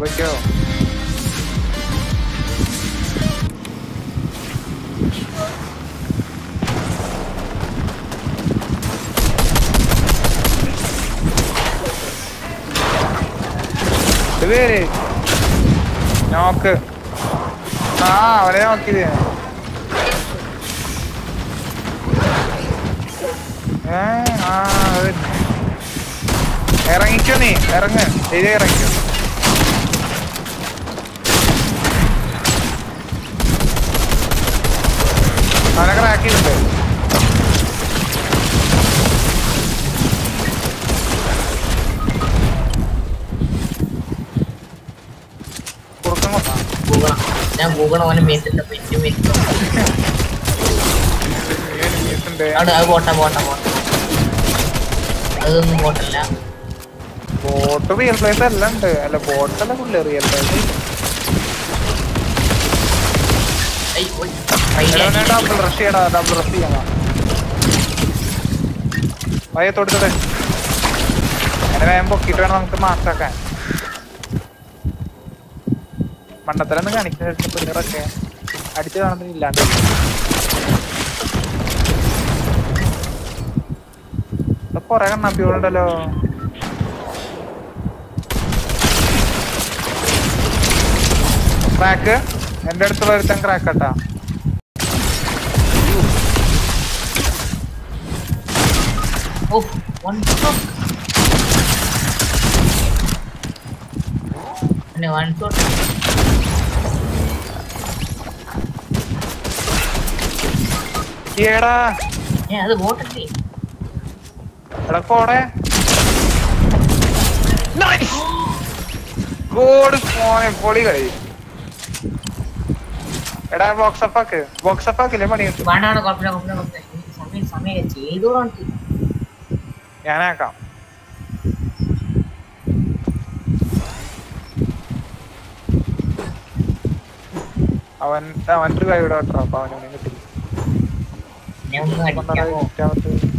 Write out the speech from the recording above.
പൊയ്ക്കോ ഇത് പേര് നോക്ക് ആ അവനെ നോക്കിയത് ഞാൻ. ഏ ആ അത് ഇറങ്ങിക്കോ നീ ഇറങ്ങ് ഇത് ഇറങ്ങിക്കോ അവനെ ക്രാക്ക് ചെയ്തിട്ടുണ്ട് കുറുക്കം കൊണ്ടാ ഗൂഗിൾ ഞാൻ ഗൂഗിൾ അവനെ മേത്തിട്ട് പെറ്റ് മേത്തിട്ട് ഉണ്ട് അവിടെ അത് പോട്ടെ പോട്ടെ പോട്ടെ അതൊന്നും പോട്ടല്ല ബോട്ട് റിയൽ പ്ലേസ് എല്ലാം ഉണ്ട് അല്ല ബോട്ടല്ല പുള്ളി റിയൽ പ്ലേസ് ഐ, ഓയ്. ഫൈനൽ ഡബിൾ റഷ് ചെയ്യടാ ഡബിൾ റഷ് ചെയ്യാം വയ്യ തൊടുത്തത് അങ്ങനെ വേഗം പൊക്കിട്ട് വേണം നമുക്ക് മാസാക്കാൻ മണ്ടത്തലൊന്നും കാണിക്കുന്ന പിള്ളേരൊക്കെ അടിച്ചു കാണുന്നില്ല ഇല്ലാണ്ട് ഇവിടെ കൊറേ കണ്ണാപ്പികളുണ്ടല്ലോ ക്രാക്ക് എന്റെ അടുത്തുള്ള ഒരുത്തൻ ക്രാക്ക് കേട്ടാ ഓ വൺ ഷോട്ട് പിന്നെ വൺ ഷോട്ട് ഏടാ ഏ അത് ബോട്ടല്ലേ എടാ കോടെ ഗോഡ് ഫോനെ പൊളി കളി എടാ ബോക്സ് അപ്പ് ആക്ക് ബോക്സ് അപ്പ് ആക്കില്ലേ പണി കിട്ടും വേണ്ടാണ് കുഴപ്പമില്ല കുഴപ്പമില്ല കുഴപ്പമില്ല എനിക്ക് സമയം സമയം ചെയ്തോളാണ് ഞാനാക്കാം അവൻ അവൻ്റെ ഒരു കൈ ഇവിടെ കേട്ടോ അപ്പൊ അവനൊന്നും കിട്ടില്ല ഞാൻ ഒന്ന് അടിക്കാമോ കിട്ടാമത്ത്